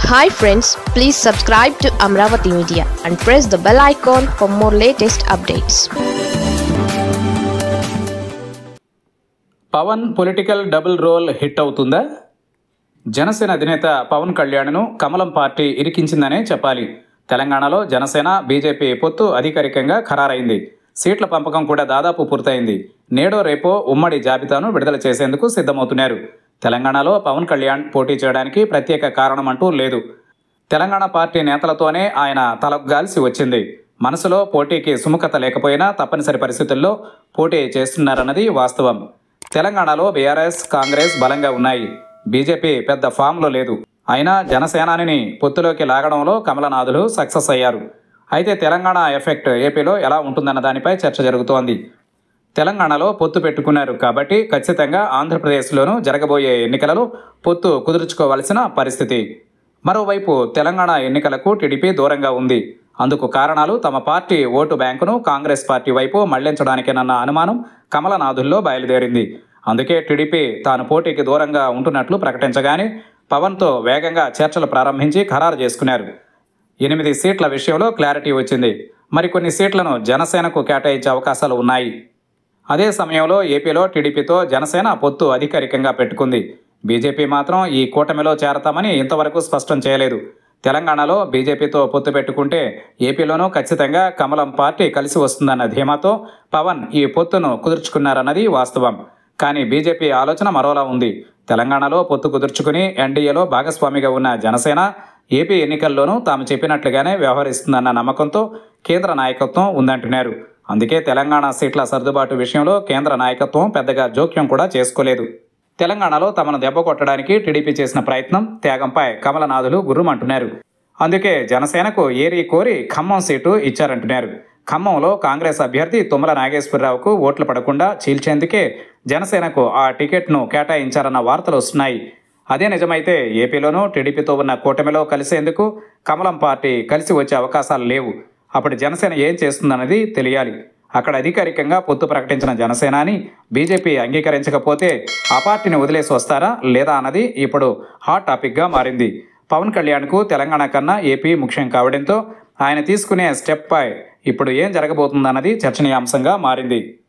hi friends please subscribe to Amaravati media and press the bell icon for more latest updates Pawan political double role hit అవుతుందా జనసేన అధినేత పవన్ కళ్యాణ్ను కమలం party ఇరికించిందనే చెప్పాలి తెలంగాణలో Janasena BJP పొత్తు అధికారికంగా ఖరారైంది సీట్ల పంపకం కూడా దాదాపు పూర్తయింది నేడో రేపో ఉమ్మడి జాబితాను విడుదల చేసేందుకు సిద్ధమవుతున్నారు తెలంగాణలో పవన్ కళ్యాణ్ పోటీ చేయడానికి ప్రత్యేక కారణం అంటూ లేదు తెలంగాణ పార్టీ నేతలతోనే ఆయన తలగ్గాల్సి వచ్చింది మనసులో పోటీకి సుముఖత లేకపోయినా తప్పనిసరి పరిస్థితుల్లో పోటీ చేస్తున్నారన్నది వాస్తవం తెలంగాణలో బీఆర్ఎస్ కాంగ్రెస్ బలంగా ఉన్నాయి బీజేపీ పెద్ద ఫామ్లో లేదు అయినా జనసేనాని పొత్తులోకి లాగడంలో కమలనాథులు సక్సెస్ అయ్యారు అయితే తెలంగాణ ఎఫెక్ట్ ఏపీలో ఎలా ఉంటుందన్న దానిపై చర్చ జరుగుతోంది తెలంగాణలో పొత్తు పెట్టుకున్నారు కాబట్టి ఖచ్చితంగా ఆంధ్రప్రదేశ్లోనూ జరగబోయే ఎన్నికలలో పొత్తు కుదుర్చుకోవాల్సిన పరిస్థితి మరోవైపు తెలంగాణ ఎన్నికలకు టీడీపీ దూరంగా ఉంది అందుకు కారణాలు తమ పార్టీ ఓటు బ్యాంకును కాంగ్రెస్ పార్టీ వైపు మళ్లించడానికేనన్న అనుమానం కమలనాథుల్లో బయలుదేరింది అందుకే టీడీపీ తాను పోటీకి దూరంగా ఉంటున్నట్లు ప్రకటించగానే పవన్తో వేగంగా చర్చలు ప్రారంభించి ఖరారు చేసుకున్నారు ఎనిమిది సీట్ల విషయంలో క్లారిటీ వచ్చింది మరికొన్ని సీట్లను జనసేనకు కేటాయించే అవకాశాలు ఉన్నాయి అదే సమయంలో ఏపీలో టీడీపీతో జనసేన పొత్తు అధికారికంగా పెట్టుకుంది బీజేపీ మాత్రం ఈ కూటమిలో చేరతామని ఇంతవరకు స్పష్టం చేయలేదు తెలంగాణలో బీజేపీతో పొత్తు పెట్టుకుంటే ఏపీలోనూ ఖచ్చితంగా కమలం పార్టీ కలిసి వస్తుందన్న ధీమాతో పవన్ ఈ పొత్తును కుదుర్చుకున్నారన్నది వాస్తవం కానీ బీజేపీ ఆలోచన మరోలా ఉంది తెలంగాణలో పొత్తు కుదుర్చుకుని ఎన్డీఏలో భాగస్వామిగా ఉన్న జనసేన ఏపీ ఎన్నికల్లోనూ తాము చెప్పినట్లుగానే వ్యవహరిస్తుందన్న నమ్మకంతో కేంద్ర నాయకత్వం ఉందంటున్నారు అందుకే తెలంగాణ సీట్ల సర్దుబాటు విషయంలో కేంద్ర నాయకత్వం పెద్దగా జోక్యం కూడా చేసుకోలేదు తెలంగాణలో తమను దెబ్బ కొట్టడానికి టీడీపీ చేసిన ప్రయత్నం త్యాగంపై కమలనాథులు గుర్రుమంటున్నారు అందుకే జనసేనకు ఏరి కోరి ఖమ్మం సీటు ఇచ్చారంటున్నారు ఖమ్మంలో కాంగ్రెస్ అభ్యర్థి తుమ్మల నాగేశ్వరరావుకు ఓట్లు పడకుండా చీల్చేందుకే జనసేనకు ఆ టికెట్ను కేటాయించారన్న వార్తలు వస్తున్నాయి అదే నిజమైతే ఏపీలోనూ టీడీపీతో ఉన్న కూటమిలో కలిసేందుకు కమలం పార్టీ కలిసి వచ్చే అవకాశాలు లేవు అప్పుడు జనసేన ఏం చేస్తుందన్నది తెలియాలి అక్కడ అధికారికంగా పొత్తు ప్రకటించిన జనసేనాని బీజేపీ అంగీకరించకపోతే ఆ పార్టీని వదిలేసి వస్తారా లేదా అన్నది ఇప్పుడు హాట్ టాపిక్గా మారింది పవన్ కళ్యాణ్కు తెలంగాణ కన్నా ఏపీ ముఖ్యం కావడంతో ఆయన తీసుకునే స్టెప్పై ఇప్పుడు ఏం జరగబోతుందన్నది చర్చనీయాంశంగా మారింది